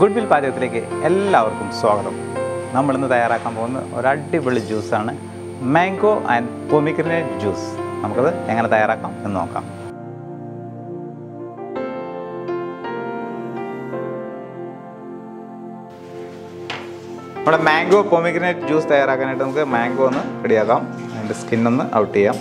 good will പാചകത്തിലേക്ക് എല്ലാവർക്കും സ്വാഗതം നമ്മളിന്ന് തയ്യാറാക്കാൻ പോകുന്ന ഒരു അടിപൊളി ജ്യൂസാണ് മാംഗോ ആൻഡ് പൊമിഗ്രനേറ്റ് ജ്യൂസ് നമുക്കത് എങ്ങനെ തയ്യാറാക്കാം എന്ന് നോക്കാം നമ്മുടെ മാംഗോ പൊമിഗ്രനേറ്റ് ജ്യൂസ് തയ്യാറാക്കാനായിട്ട് നമുക്ക് മാംഗോ ഒന്ന് റെഡിയാക്കാം അതിൻ്റെ സ്കിന്നൊന്ന് ഔട്ട് ചെയ്യാം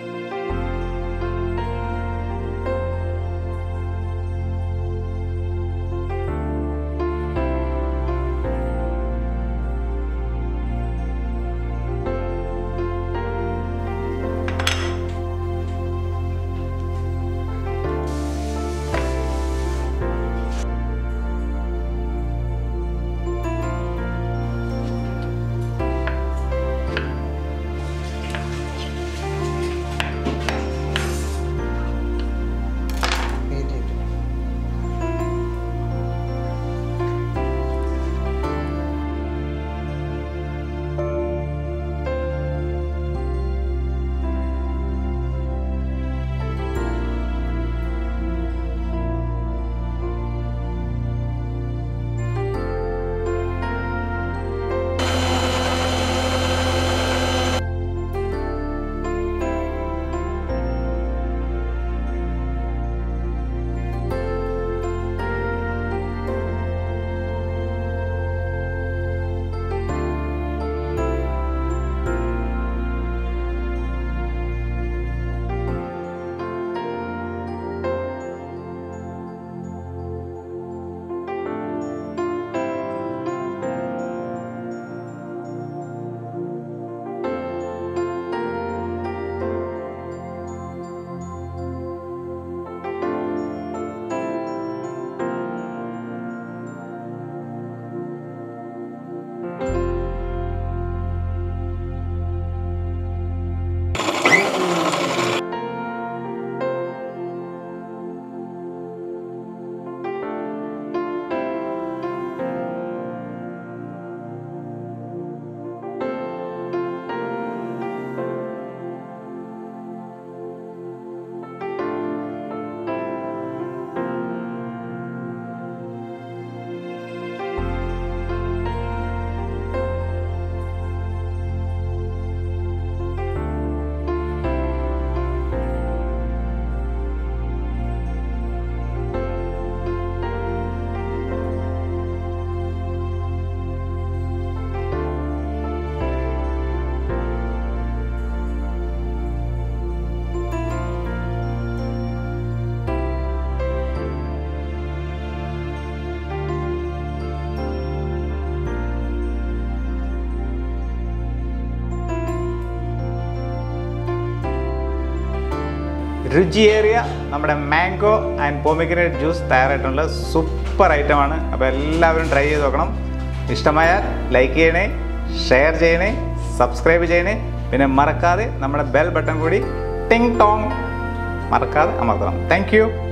രുചിയേറിയ നമ്മുടെ മാംഗോ ആൻഡ് പോമിഗ്രനേറ്റ് ജ്യൂസ് തയ്യാറായിട്ടുള്ള സൂപ്പർ ഐറ്റമാണ് അപ്പോൾ എല്ലാവരും ട്രൈ ചെയ്ത് നോക്കണം ഇഷ്ടമായാൽ ലൈക്ക് ചെയ്യണേ ഷെയർ ചെയ്യണേ സബ്സ്ക്രൈബ് ചെയ്യണേ പിന്നെ മറക്കാതെ നമ്മുടെ ബെൽ ബട്ടൺ കൂടി ടിങ് ടോങ് മറക്കാതെ അമർത്തണം താങ്ക്